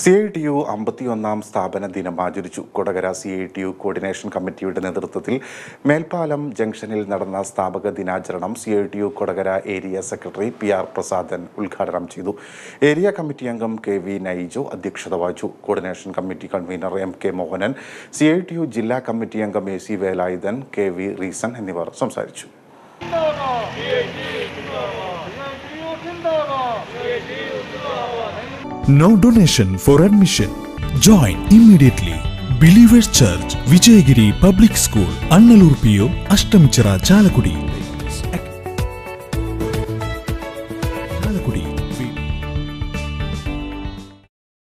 C I T U അമ്പത്തിയൊന്നാം സ്ഥാപന ദിനം ആചരിച്ചു Kodakara C I T U coordination committee നേതൃത്വത്തിൽ മേൽപ്പാലം ജംഗ്ഷനിൽ നടന്ന സ്ഥാപക ദിനാചരണം C I T U Kodakara area secretary P R Prasadan ഉദ്ഘാടനം ചെയ്തു ഏരിയ കമ്മിറ്റി അംഗം കെ വി നൈജു അധ്യക്ഷത വഹിച്ചു coordination committee convener M K Mohanan C I T U ജില്ലാ കമ്മിറ്റി അംഗം A C Velayudhan K V Reeson എന്നിവർ സംസാരിച്ചു No donation for admission. Join immediately. Believers Church, Vijayagiri Public School, Annalur PO, Ashtamichara, Chalakudi.